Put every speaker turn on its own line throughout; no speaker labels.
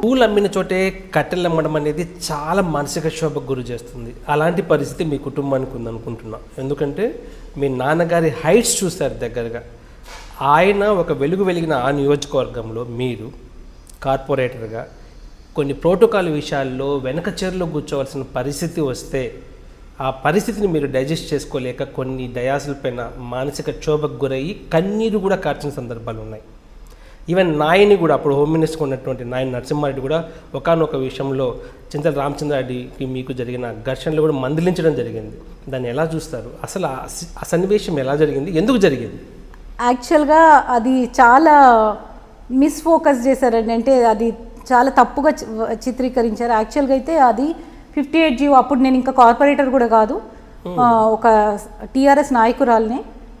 పూలు అమ్మిన చోటే కట్టెలు అమ్మడం అనేది చాలా మానసిక శోభకు గురి చేస్తుంది అలాంటి పరిస్థితి మీ కుటుంబానికి ఉందనుకుంటున్నా ఎందుకంటే మీ నాన్నగారి హైట్స్ చూస్తారు దగ్గరగా ఆయన ఒక వెలుగు వెలిగిన ఆ నియోజకవర్గంలో మీరు కార్పొరేటర్గా కొన్ని ప్రోటోకాల్ విషయాల్లో వెనక చీరలో కూర్చోవలసిన పరిస్థితి వస్తే ఆ పరిస్థితిని మీరు డైజెస్ట్ చేసుకోలేక కొన్ని డయాసులపైన మానసిక క్షోభకు గురయ్యి కన్నీరు కూడా కార్చిన సందర్భాలు ఉన్నాయి ఈవెన్ నాయని కూడా అప్పుడు హోమ్ మినిస్టర్ ఉన్నటువంటి నాయన నరసింహారెడ్డి కూడా ఒకనొక విషయంలో చింతల రామచంద్రారెడ్డికి మీకు జరిగిన ఘర్షణలు కూడా మందలించడం జరిగింది దాన్ని ఎలా చూస్తారు అసలు ఆ సి- ఆ సన్నివేశం ఎలా జరిగింది ఎందుకు జరిగింది
యాక్చువల్గా అది చాలా మిస్ఫోకస్ చేశారండి అంటే అది చాలా తప్పుగా చి- చిత్రీకరించారు యాక్చువల్గా అయితే అది ఫిఫ్టీ ఎయిట్ జీవో అప్పుడు నేను ఇంకా కార్పొరేటర్ కూడా కాదు ఆ, ఒక టీఆర్ఎస్ నాయకురాల్ని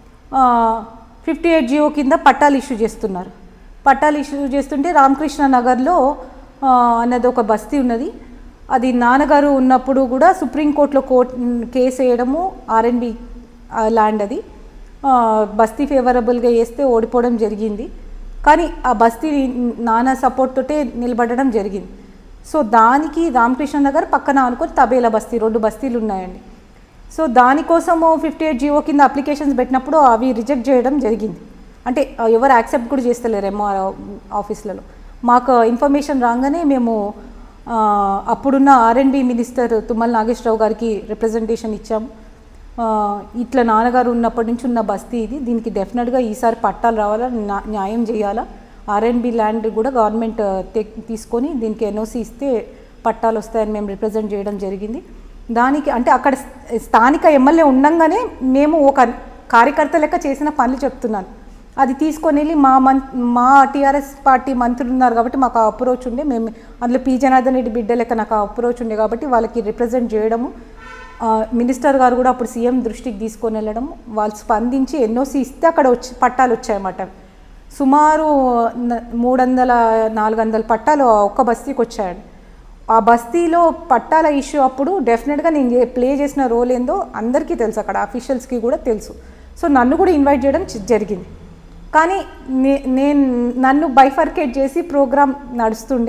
ఫిఫ్టీ ఎయిట్ జీవో కింద పట్టాలు ఇష్యూ చేస్తున్నారు పట్టాలు ఇష్యూ చేస్తుంటే రామకృష్ణ నగర్లో ఆ, అన్నది ఒక బస్తీ ఉన్నది అది నాన్నగారు ఉన్నప్పుడు కూడా సుప్రీంకోర్టులో కోర్ట్ కేసు వేయడము ఆర్ఎన్బి ల్యాండ్ అది ఆ, బస్తీ ఫేవరబుల్గా వేస్తే ఓడిపోవడం జరిగింది కానీ ఆ బస్తీ నాన్న సపోర్ట్ తోటే నిలబడడం జరిగింది సో దానికి రామకృష్ణ నగర్ పక్కన అనుకొని తబేలా బస్తీ రెండు బస్తీలు ఉన్నాయండి సో దానికోసము ఫిఫ్టీ ఎయిట్ జీవో కింద అప్లికేషన్స్ పెట్టినప్పుడు అవి రిజెక్ట్ చేయడం జరిగింది అంటే ఆ, ఎవరు యాక్సెప్ట్ కూడా చేస్తలేరు ఎంఆర్ ఆఫీస్లలో మాకు ఇన్ఫర్మేషన్ రాగానే మేము ఆ, అప్పుడున్న ఆర్ఎండ్బి మినిస్టర్ తుమ్మల నాగేశ్వరరావు గారికి రిప్రజెంటేషన్ ఇచ్చాము ఆ, ఇట్లా నాన్నగారు ఉన్నప్పటి నుంచి ఉన్న బస్తీ ఇది దీనికి డెఫినెట్గా ఈసారి పట్టాలు రావాలా న్యా- న్యాయం చేయాలా ఆర్ఎన్బి ల్యాండ్ కూడా గవర్నమెంట్ ఆ, తె- తీసుకొని దీనికి ఎన్ఓసి ఇస్తే పట్టాలు వస్తాయని మేము రిప్రజెంట్ చేయడం జరిగింది దానికి అంటే అక్కడ స్థ- స్థానిక ఎమ్మెల్యే ఉండంగానే మేము ఒక కార్యకర్త లెక్క చేసిన పనులు చెప్తున్నాను అది తీసుకొని వెళ్ళి మా మన్ మా టీఆర్ఎస్ పార్టీ మంత్రులు ఉన్నారు కాబట్టి మాకు ఆ అప్రోచ్ ఉండే మేము అందులో పి జనార్దన్ రెడ్డి బిడ్డ లెక్క నాకు ఆ అప్రోచ్ ఉండే కాబట్టి వాళ్ళకి రిప్రజెంట్ చేయడము ఆ, మినిస్టర్ గారు కూడా అప్పుడు సీఎం దృష్టికి తీసుకొని వెళ్ళడం వాళ్ళు స్పందించి ఎన్ఓసి ఇస్తే అక్కడ వచ్చి పట్టాలు వచ్చాయన్నమాట సుమారు న- మూడు వందల నాలుగు వందల పట్టాలు ఆ ఒక్క బస్తీకి వచ్చాయండి ఆ బస్తీలో పట్టాల ఇష్యూ అప్పుడు డెఫినెట్గా నేను చే- ప్లే చేసిన రోల్ ఏందో అందరికీ తెలుసు అక్కడ అఫీషియల్స్కి కూడా తెలుసు సో నన్ను కూడా ఇన్వైట్ చేయడం చి- జరిగింది కానీ నే నేను నన్ను బైఫర్కేట్ చేసి ప్రోగ్రామ్ నడుస్తుండే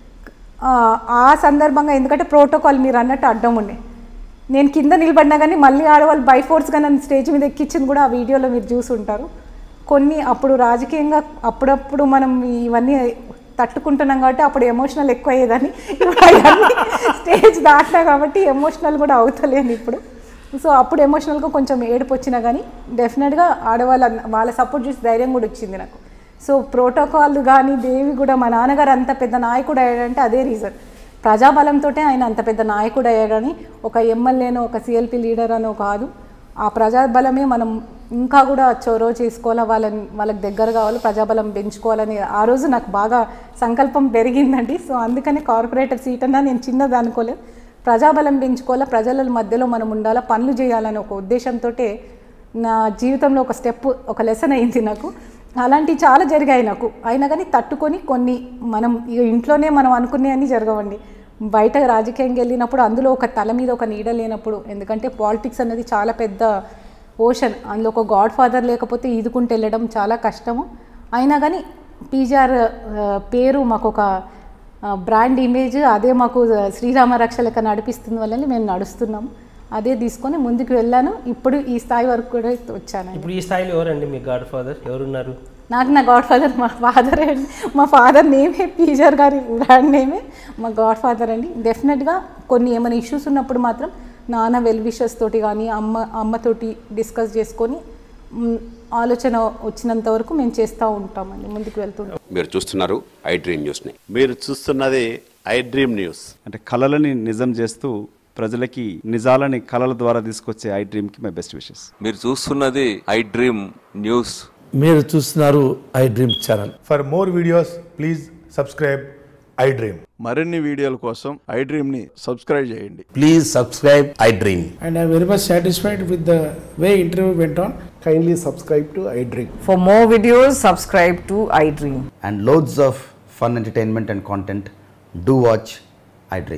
ఆ, ఆ సందర్భంగా ఎందుకంటే ప్రోటోకాల్ మీరు అన్నట్టు అడ్డం ఉండే నేను కింద నిలబడినా కానీ మళ్ళీ ఆడవాళ్ళు బై ఫోర్స్గా నన్ను స్టేజ్ మీద ఎక్కించింది కూడా ఆ వీడియోలో మీరు చూసి ఉంటారు కొన్ని అప్పుడు రాజకీయంగా అప్పుడప్పుడు మనం ఇవన్నీ తట్టుకుంటున్నాం కాబట్టి అప్పుడు ఎమోషనల్ ఎక్కువ అయ్యేదని ఇప్పుడు అవన్నీ స్టేజ్ దాటినా కాబట్టి ఎమోషనల్ కూడా అవుతలేను ఇప్పుడు సో అప్పుడు ఎమోషనల్గా కొంచెం ఏడుపు వచ్చినా కానీ డెఫినెట్గా ఆడవాళ్ళ వాళ్ళ సపోర్ట్ చూసి ధైర్యం కూడా వచ్చింది నాకు సో ప్రోటోకాల్ కానీ దేవి కూడా మా నాన్నగారు అంత పెద్ద నాయకుడు అయ్యాడంటే అదే రీజన్ ప్రజాబలంతో ఆయన అంత పెద్ద నాయకుడు అయ్యాడని ఒక ఎమ్మెల్యేనో ఒక సిఎల్పి లీడర్ అనో కాదు ఆ ప్రజాబలమే మనం ఇంకా కూడా చొరవ చేసుకోవాలా వాళ్ళని వాళ్ళకి దగ్గర కావాలి ప్రజాబలం పెంచుకోవాలని ఆ రోజు నాకు బాగా సంకల్పం పెరిగిందండి సో అందుకనే కార్పొరేటర్ సీట్ అన్నా నేను చిన్నది అనుకోలేదు ప్రజాబలం పెంచుకోవాలా ప్రజల మధ్యలో మనం ఉండాలా పనులు చేయాలని ఒక ఉద్దేశంతో నా జీవితంలో ఒక స్టెప్ ఒక లెసన్ అయింది నాకు అలాంటివి చాలా జరిగాయి నాకు అయినా కానీ తట్టుకొని కొన్ని మనం ఇక ఇంట్లోనే మనం అనుకునేవన్నీ జరగవండి బయట రాజకీయంగా వెళ్ళినప్పుడు అందులో ఒక తల మీద ఒక నీడ లేనప్పుడు ఎందుకంటే పాలిటిక్స్ అనేది చాలా పెద్ద ఓషన్ అందులో ఒక గాడ్ ఫాదర్ లేకపోతే ఈదుకుంటూ వెళ్ళడం చాలా కష్టము అయినా కానీ పీజీఆర్ పేరు మాకు ఒక బ్రాండ్ ఇమేజ్ అదే మాకు శ్రీరామ రక్ష లెక్క నడిపిస్తుంది వల్ల మేము నడుస్తున్నాము అదే తీసుకొని ముందుకు వెళ్ళాను ఇప్పుడు ఈ స్థాయి వరకు కూడా వచ్చాను
ఇప్పుడు ఈ స్థాయిలో ఎవరండి మీ గాడ్ ఫాదర్ ఎవరున్నారు
నాకు నా గాడ్ ఫాదర్ మా ఫాదర్ అండి మా ఫాదర్ నేమే పీజర్ గారి బ్రాండ్ నేమే మా గాడ్ ఫాదర్ అండి డెఫినెట్గా కొన్ని ఏమైనా ఇష్యూస్ ఉన్నప్పుడు మాత్రం నాన్న వెల్ విషెస్ తోటి కానీ అమ్మ అమ్మతోటి డిస్కస్ చేసుకొని మ్, ఆలోచన వచ్చినంత వరకు మేము చేస్తూ ఉంటామండి ముందుకు వెళ్తుంటాం
మీరు చూస్తున్నారు ఐ డ్రీమ్ న్యూస్ని
మీరు చూస్తున్నది ఐ డ్రీమ్ న్యూస్
అంటే కళలని నిజం చేస్తూ ప్రజలకి నిజాలని కళల ద్వారా తీసుకొచ్చే ఐ డ్రీమ్కి మై బెస్ట్ విషెస్
మీరు చూస్తున్నది ఐ డ్రీమ్ న్యూస్
మీరు చూస్తున్నారు iDream channel
For more videos, please subscribe iDream.
మరిన్ని వీడియోల కోసం ఐ డ్రీమ్ ని సబ్స్క్రైబ్ చేయండి
please subscribe iDream
and I'm very much satisfied with the way interview went on.
Kindly subscribe to iDream.
For more videos, subscribe to iDream.
and loads of fun entertainment and content, do watch iDream.